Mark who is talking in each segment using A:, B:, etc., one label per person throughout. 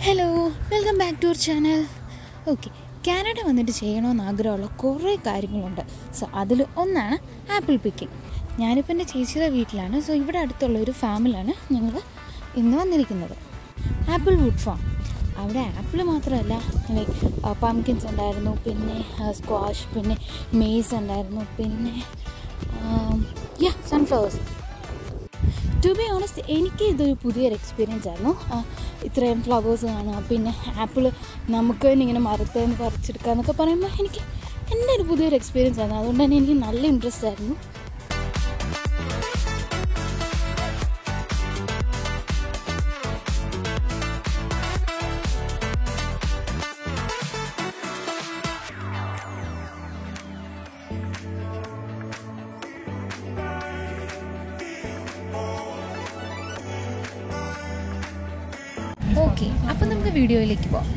A: hello welcome back to our channel okay Canada വന്നിട്ട് ചെയ്യണമെന്ന് ആഗ്രഹമുള്ള കുറേ കാര്യങ്ങളുണ്ട് സോ അതിൽ ഒന്നാണ് ആപ്പിൾ പിക്കിംഗ് ഞാനിപ്പോൾ എൻ്റെ ചേച്ചിയുടെ വീട്ടിലാണ് സോ ഇവിടെ അടുത്തുള്ള ഒരു ഫാമിലാണ് ഞങ്ങൾ ഇന്ന് വന്നിരിക്കുന്നത് ആപ്പിൾ വുഡ് ഫാം അവിടെ ആപ്പിൾ മാത്രമല്ല ലൈക്ക് പംകിൻസ് ഉണ്ടായിരുന്നു പിന്നെ സ്ക്വാഷ് പിന്നെ മെയ്സ് ഉണ്ടായിരുന്നു പിന്നെ yeah sunflowers to be honest എനിക്ക് ഇതൊരു പുതിയൊരു എക്സ്പീരിയൻസ് ആയിരുന്നു ആ, ഇത്രയും ഫ്ലവേഴ്സ് കാണുക പിന്നെ ആപ്പിൾ നമുക്ക് തന്നെ ഇങ്ങനെ മരത്തിൽ നിന്ന് പറിച്ചെടുക്കുക എന്നൊക്കെ പറയുമ്പോൾ എനിക്ക് എൻ്റെ ഒരു പുതിയൊരു എക്സ്പീരിയൻസ് ആയിരുന്നു അതുകൊണ്ട് തന്നെ എനിക്ക് നല്ല ഇൻട്രസ്റ്റ് ആയിരുന്നു ഓക്കെ അപ്പം നമുക്ക് വീഡിയോയിലേക്ക് പോകാം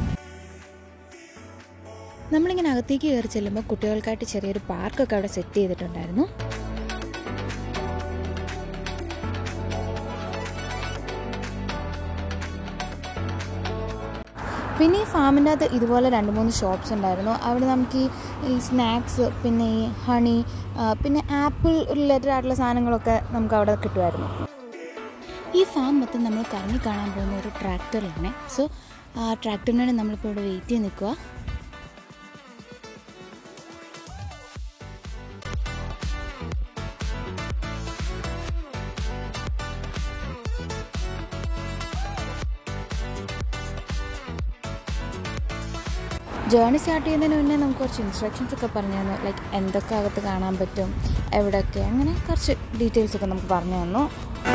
A: നമ്മളിങ്ങനെ അകത്തേക്ക് കയറി ചെല്ലുമ്പോൾ കുട്ടികൾക്കായിട്ട് ചെറിയൊരു പാർക്കൊക്കെ അവിടെ സെറ്റ് ചെയ്തിട്ടുണ്ടായിരുന്നു പിന്നെ ഈ ഫാമിൻ്റെ അകത്ത് ഇതുപോലെ രണ്ട് മൂന്ന് ഷോപ്സ് ഉണ്ടായിരുന്നു അവിടെ നമുക്ക് ഈ ഈ സ്നാക്സ് പിന്നെ ഈ ഹണി ആ, പിന്നെ ആപ്പിൾ റിലേറ്റഡ് ആയിട്ടുള്ള സാധനങ്ങളൊക്കെ നമുക്ക് അവിടെ കിട്ടുമായിരുന്നു ഈ ഫാം മൊത്തം നമ്മൾ കറങ്ങി കാണാൻ പോകുന്ന ഒരു ട്രാക്ടറിലാണ് സോ ആ ട്രാക്ടറിന് വേണ്ടി നമ്മളിപ്പോൾ ഇവിടെ വെയിറ്റ് ചെയ്ത് നിൽക്കുക ജേർണി സ്റ്റാർട്ട് ചെയ്യുന്നതിന് മുന്നേ നമുക്ക് കുറച്ച് ഇൻസ്ട്രക്ഷൻസ് ഒക്കെ പറഞ്ഞു തന്നു ലൈക്ക് എന്തൊക്കെ അകത്ത് കാണാൻ പറ്റും എവിടെയൊക്കെ അങ്ങനെ കുറച്ച് ഡീറ്റെയിൽസ് ഒക്കെ നമുക്ക് പറഞ്ഞു തന്നു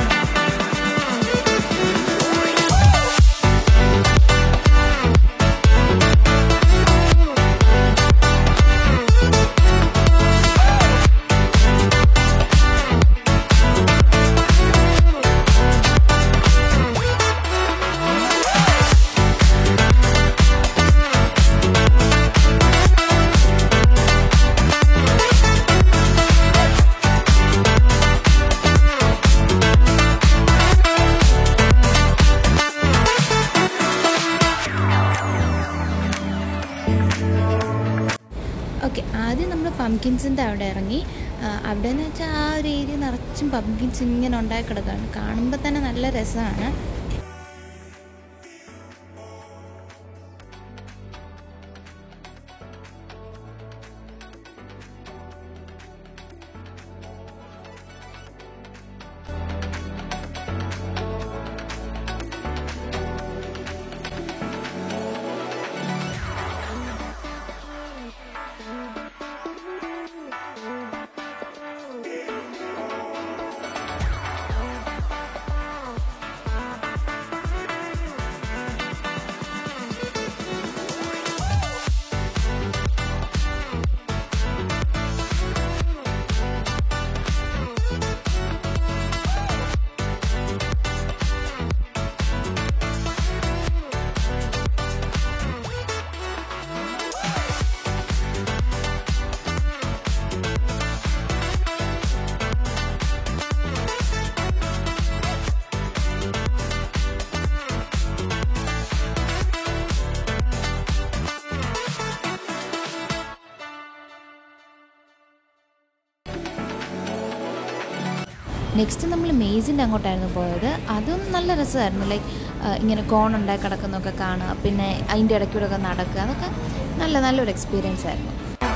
A: ഓക്കെ ആദ്യം നമ്മൾ പംകിൻസിൻ്റെ അവിടെ ഇറങ്ങി ആ, അവിടെ എന്ന് വെച്ചാൽ ആ ഒരു ഏരിയ നിറച്ചും പംകിൻസ് ഇങ്ങനെ ഉണ്ടായി കിടക്കുകയാണ് കാണുമ്പോൾ തന്നെ നല്ല രസമാണ് നെക്സ്റ്റ് നമ്മൾ മെയ്സിൻ്റെ അങ്ങോട്ടായിരുന്നു പോയത് അതും നല്ല രസമായിരുന്നു ലൈക്ക് ഇങ്ങനെ കോൺ ഉണ്ടായി കിടക്കുന്നതൊക്കെ കാണുക പിന്നെ അതിൻ്റെ ഇടയ്ക്കൂടെ ഒക്കെ നടക്കുക അതൊക്കെ നല്ല നല്ലൊരു എക്സ്പീരിയൻസ് ആയിരുന്നു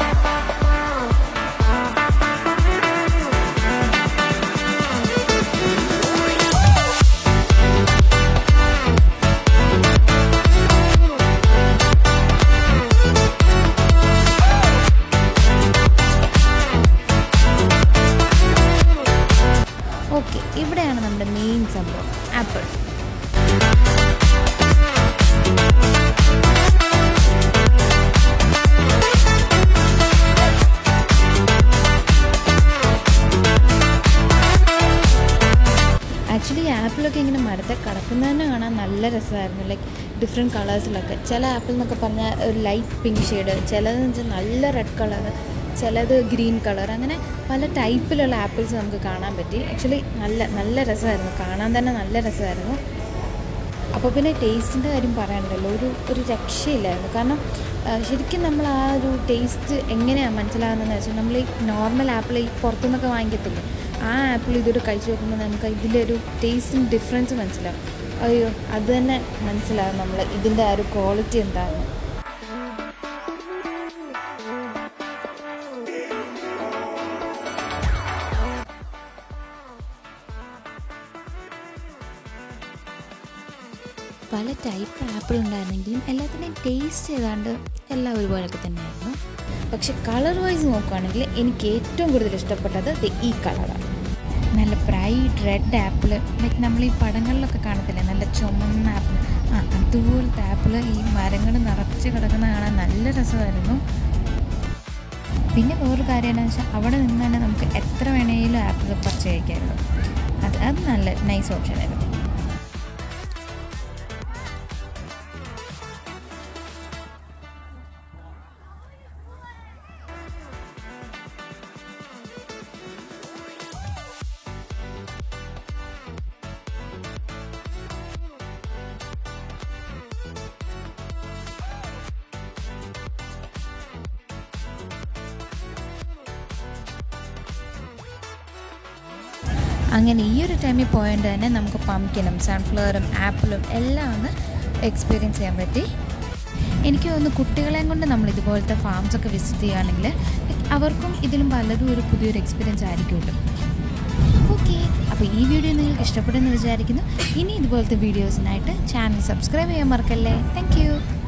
A: ഓക്കെ ഇവിടെയാണ് നമ്മുടെ മെയിൻ സംഭവം ആപ്പിൾ ആക്ച്വലി ആപ്പിളൊക്കെ ഇങ്ങനെ മരത്തെ കിടക്കുന്നത് തന്നെ കാണാൻ നല്ല രസമായിരുന്നു ലൈക്ക് ഡിഫറെൻറ്റ് കളേഴ്സിലൊക്കെ ചില ആപ്പിൾ എന്നൊക്കെ പറഞ്ഞാൽ ഒരു ലൈറ്റ് പിങ്ക് ഷെയ്ഡ് ചിലതെന്ന് വെച്ചാൽ നല്ല റെഡ് കളർ ചിലത് ഗ്രീൻ കളർ അങ്ങനെ പല ടൈപ്പിലുള്ള ആപ്പിൾസ് നമുക്ക് കാണാൻ പറ്റി ആക്ച്വലി നല്ല നല്ല രസമായിരുന്നു കാണാൻ തന്നെ നല്ല രസമായിരുന്നു അപ്പോൾ പിന്നെ ടേസ്റ്റിൻ്റെ കാര്യം പറയാനുണ്ടല്ലോ ഒരു ഒരു രക്ഷയില്ലായിരുന്നു കാരണം ആ, ശരിക്കും നമ്മൾ ആ ഒരു ടേസ്റ്റ് എങ്ങനെയാണ് മനസ്സിലാകുന്നതെന്ന് വെച്ചാൽ നമ്മൾ ഈ നോർമൽ ആപ്പിൾ ഈ പുറത്തുനിന്നൊക്കെ വാങ്ങിക്കത്തില്ലേ ആ ആപ്പിൾ ഇതൊരു കഴിച്ച് നോക്കുമ്പോൾ നമുക്ക് ഇതിൻ്റെ ഒരു ടേസ്റ്റിന് ഡിഫറൻസ് മനസ്സിലാവും അയ്യോ അത് തന്നെ മനസ്സിലാകും നമ്മൾ ഇതിൻ്റെ ആ ഒരു ക്വാളിറ്റി എന്താണെന്ന് പല ടൈപ്പ് ആപ്പിൾ ഉണ്ടായിരുന്നെങ്കിലും എല്ലാത്തിൻ്റെയും ടേസ്റ്റ് ഏതാണ്ട് എല്ലാം ഒരുപോലൊക്കെ തന്നെയായിരുന്നു പക്ഷെ കളർ വൈസ് നോക്കുകയാണെങ്കിൽ എനിക്ക് ഏറ്റവും കൂടുതൽ ഇഷ്ടപ്പെട്ടത് ദേ ഈ കളറാണ് നല്ല ബ്രൈറ്റ് റെഡ് ആപ്പിൾ ലൈക്ക് നമ്മൾ ഈ പടങ്ങളിലൊക്കെ കാണത്തില്ലേ നല്ല ചുമന്ന ആപ്പിൾ ആ അതുപോലത്തെ ആപ്പിൾ ഈ മരങ്ങൾ നിറച്ച് കിടക്കുന്ന കാണാൻ നല്ല രസമായിരുന്നു പിന്നെ വേറൊരു കാര്യം എന്താണെന്ന് വെച്ചാൽ അവിടെ നിന്ന് തന്നെ നമുക്ക് എത്ര വേണമെങ്കിലും ആപ്പിൾ പറിച്ച് കഴിക്കാമല്ലോ അത് അത് നല്ല നൈസ് ഓപ്ഷനായിരുന്നു അങ്ങനെ ഈ ഒരു ടൈമിൽ പോയതുകൊണ്ട് തന്നെ നമുക്ക് പംകിനും സൺഫ്ലവറും ആപ്പിളും എല്ലാം ഒന്ന് എക്സ്പീരിയൻസ് ചെയ്യാൻ പറ്റി എനിക്ക് തോന്നുന്നു കുട്ടികളെയും കൊണ്ട് നമ്മൾ ഇതുപോലത്തെ ഫാംസ് ഒക്കെ വിസിറ്റ് ചെയ്യുകയാണെങ്കിൽ അവർക്കും ഇതിലും പലതും ഒരു പുതിയൊരു എക്സ്പീരിയൻസ് ആയിരിക്കുമല്ലോ ഓക്കെ അപ്പോൾ ഈ വീഡിയോ നിങ്ങൾക്ക് ഇഷ്ടപ്പെടുമെന്ന് വിചാരിക്കുന്നു ഇനി ഇതുപോലത്തെ വീഡിയോസിനായിട്ട് ചാനൽ സബ്സ്ക്രൈബ് ചെയ്യാൻ മറക്കല്ലേ താങ്ക്